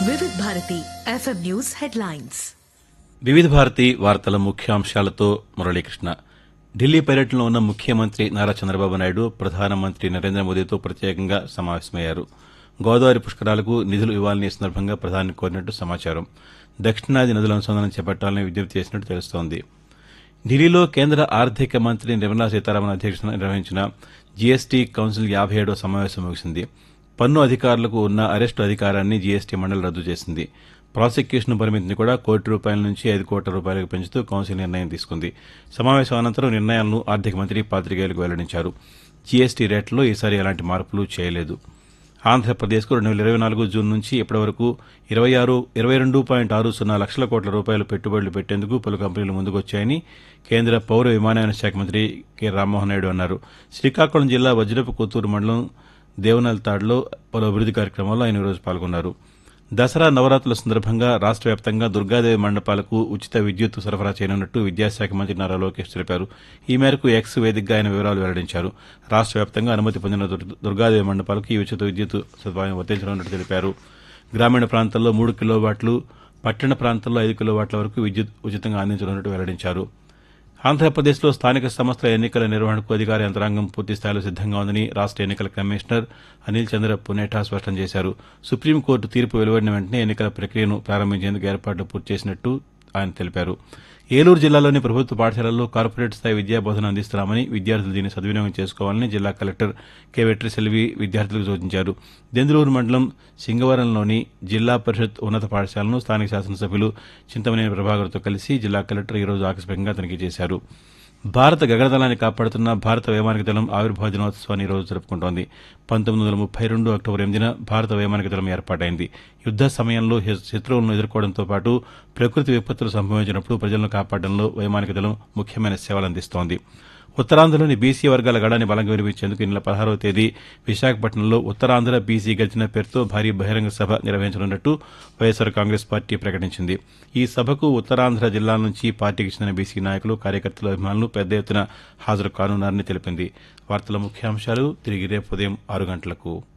వివిధ Bharati FM news headlines వివిధ భారతి వార్తల ముఖ్యాంశాలతో మురళీకృష్ణ ఢిల్లీ పర్యటనలో ఉన్న ముఖ్యమంత్రి నారా చంద్రబాబు నాయుడు ప్రధానమంత్రి నరేంద్ర మోదీతో ప్రత్యేకంగా సమావేశమయ్యారు గోదావరి పుష్కరాలకు నిధులు ఇవ్వాలని ఈ సందర్భంగా ప్రధాని కోరినట్టు సమాచారం దక్షిణాది నదుల అనుసంధానం చేపట్టాలని విజ్ఞప్తి చేసినట్టు తెలుస్తోంది ఢిల్లీలో కేంద్ర ఆర్థిక మంత్రి నిర్మలా సీతారామన్ అధ్యక్షతన నిర్వహించిన జీఎస్టీ కౌన్సిల్ యాభై ఏడో సమావేశం ముగిసింది పన్ను అధికారులకు ఉన్న అరెస్టు అధికారాన్ని జీఎస్టీ మండలి రద్దు చేసింది ప్రాసిక్యూషన్ పరిమితిని కూడా కోటి రూపాయల నుంచి ఐదు కోట్ల రూపాయలకు పెంచుతూ కౌన్సిల్ నిర్ణయం తీసుకుంది సమావేశం అనంతరం నిర్ణయాలను ఆర్థిక మంత్రి పాతికేయులకు వెల్లడించారు జీఎస్టీ రేట్లలో ఈసారి ఎలాంటి మార్పులు చేయలేదు ఆంధ్రప్రదేశ్కు రెండు వేల ఇరవై నాలుగు జూన్ నుంచి ఇప్పటి వరకు ఇరవై ఆరు ఇరవై రెండు పాయింట్ ఆరు సున్నా లక్షల కోట్ల రూపాయలు పెట్టుబడులు పెట్టేందుకు పలు కంపెనీలు ముందుకొచ్చాయని కేంద్ర పౌర విమానయాన శాఖ మంత్రి కె రామ్మోహన్ నాయుడు అన్నారు శ్రీకాకుళం జిల్లా వజ్రపు కొత్తూరు మండలం దేవనల్తాడ్లో పలు అభివృద్ది కార్యక్రమాల్లో ఆయన ఈరోజు పాల్గొన్నారు దసరా నవరాత్రుల సందర్భంగా రాష్ట్ర వ్యాప్తంగా దుర్గాదేవి మండపాలకు ఉచిత విద్యుత్ సరఫరా చేయనున్నట్టు విద్యాశాఖ మంత్రి నారా లోకేష్ తెలిపారు ఈ మేరకు ఎక్స్ వేదికగా ఆయన వివరాలు వెల్లడించారు రాష్ట్ర వ్యాప్తంగా అనుమతి పొందిన దుర్- దుర్గాదేవి మండపాలకు ఈ ఉచిత విద్యుత్ సదుపాయం వర్తించనున్నట్టు తెలిపారు గ్రామీణ ప్రాంతాల్లో మూడు కిలోవాట్లు పట్టణ ప్రాంతాల్లో ఐదు కిలోవాట్ల వరకు విద్యుత్ ఉచితంగా అందించనున్నట్టు వెల్లడించారు ఆంధ్రప్రదేశ్లో స్థానిక సంస్థల ఎన్నికల నిర్వహణకు అధికార యంత్రాంగం పూర్తి స్థాయిలో సిద్దంగా ఉందని రాష్ట్ర ఎన్నికల కమిషనర్ అనిల్ చంద్ర పునేఠా స్పష్టం చేశారు సుప్రీంకోర్టు తీర్పు వెలువడిన వెంటనే ఎన్నికల ప్రక్రియను ప్రారంభించేందుకు ఏర్పాట్లు పూర్తి చేసినట్టు ఆయన తెలిపారు ఏలూరు జిల్లాలోని ప్రభుత్వ పాఠశాలల్లో కార్పొరేట్ స్థాయి విద్యా బోధన అందిస్తున్నామని విద్యార్థులు దీన్ని సద్వినియోగం చేసుకోవాలని జిల్లా కలెక్టర్ కె వెట్రి సెల్వి విద్యార్థులకు సూచించారు దెందులూరు మండలం సింగవరంలోని జిల్లా పరిషత్ ఉన్నత పాఠశాలను స్థానిక శాసనసభ్యులు చింతమనేని ప్రభాకర్తో కలిసి జిల్లా కలెక్టర్ ఈరోజు ఆకస్మికంగా తనిఖీ చేశారు భారత గగనదళాన్ని కాపాడుతున్న భారత వైమానిక దళం ఆవిర్భావ దినోత్సవాన్ని ఈ రోజు జరుపుకుంటోంది పంతొమ్మిది వందల ముప్పై రెండు అక్టోబర్ ఎనిమిదిన భారత వైమానిక దళం ఏర్పాటైంది యుద్ద సమయంలో హె- శత్రువులను ఎదుర్కోవడంతో పాటు ప్రకృతి విపత్తులు సంభవించినప్పుడు ప్రజలను కాపాడడంలో వైమానిక దళం ముఖ్యమైన సేవలు అందిస్తోంది ఉత్తరాంధ్రలోని బీసీ వర్గాల గడాన్ని బలంగా వినిపించేందుకు ఈ నెల పదహారవ తేదీ విశాఖపట్నంలో ఉత్తరాంధ్ర బీసీ గర్జన పేరుతో భారీ బహిరంగ సభ నిర్వహించనున్నట్టు వైఎస్సార్ కాంగ్రెస్ పార్టీ ప్రకటించింది ఈ సభకు ఉత్తరాంధ్ర జిల్లాల నుంచి పార్టీకి చెందిన బీసీ నాయకులు కార్యకర్తలు అభిమానులు పెద్ద ఎత్తున హాజరు కానున్నారని తెలిపింది వార్తల ముఖ్యాంశాలు తిరిగి రేపు ఉదయం ఆరు గంటలకు